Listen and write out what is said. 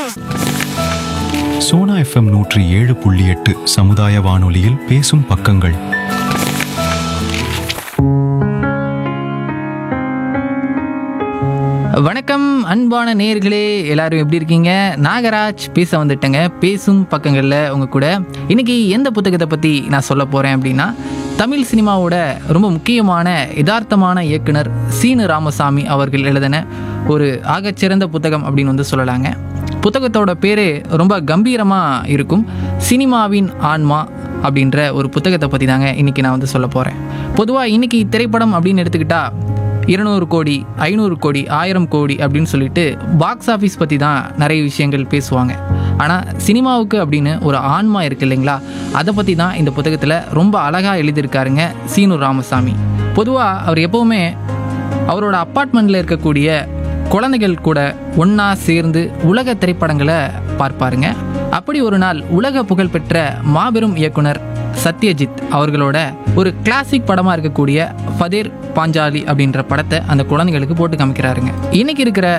Sona FM நூற்றி ஏழு புள்ளி எட்டு சமுதாய வானொலியில் பேசும் பக்கங்கள் வணக்கம் அன்பான நேயர்களே எல்லாரும் எப்படி இருக்கீங்க நாகராஜ் பேச வந்துட்டேங்க பேசும் பக்கங்களில் உங்கள் கூட இன்னைக்கு எந்த புத்தகத்தை பற்றி நான் சொல்ல போகிறேன் அப்படின்னா தமிழ் சினிமாவோட ரொம்ப முக்கியமான யதார்த்தமான இயக்குனர் சீனு ராமசாமி அவர்கள் எழுதின ஒரு ஆகச்சிறந்த புத்தகம் அப்படின்னு வந்து சொல்லலாங்க புத்தகத்தோட பேர் ரொம்ப கம்பீரமாக இருக்கும் சினிமாவின் ஆன்மா அப்படின்ற ஒரு புத்தகத்தை பற்றி தாங்க இன்றைக்கி நான் வந்து சொல்ல போகிறேன் பொதுவாக இன்றைக்கி திரைப்படம் அப்படின்னு எடுத்துக்கிட்டா இருநூறு கோடி ஐநூறு கோடி ஆயிரம் கோடி அப்படின்னு சொல்லிட்டு பாக்ஸ் ஆஃபீஸ் பற்றி தான் நிறைய விஷயங்கள் பேசுவாங்க ஆனால் சினிமாவுக்கு அப்படின்னு ஒரு ஆன்மா இருக்கு இல்லைங்களா அதை பற்றி தான் இந்த புத்தகத்தில் ரொம்ப அழகாக எழுதியிருக்காருங்க சீனு ராமசாமி பொதுவாக அவர் எப்போவுமே அவரோட அப்பார்ட்மெண்ட்டில் இருக்கக்கூடிய குழந்தைகள் கூட ஒன்றா சேர்ந்து உலக திரைப்படங்களை பார்ப்பாருங்க அப்படி ஒரு நாள் உலக புகழ்பெற்ற மாபெரும் இயக்குனர் சத்யஜித் அவர்களோட ஒரு கிளாசிக் படமாக இருக்கக்கூடிய ஃபதேர் பாஞ்சாலி அப்படின்ற படத்தை அந்த குழந்தைகளுக்கு போட்டு காமிக்கிறாருங்க இன்னைக்கு இருக்கிற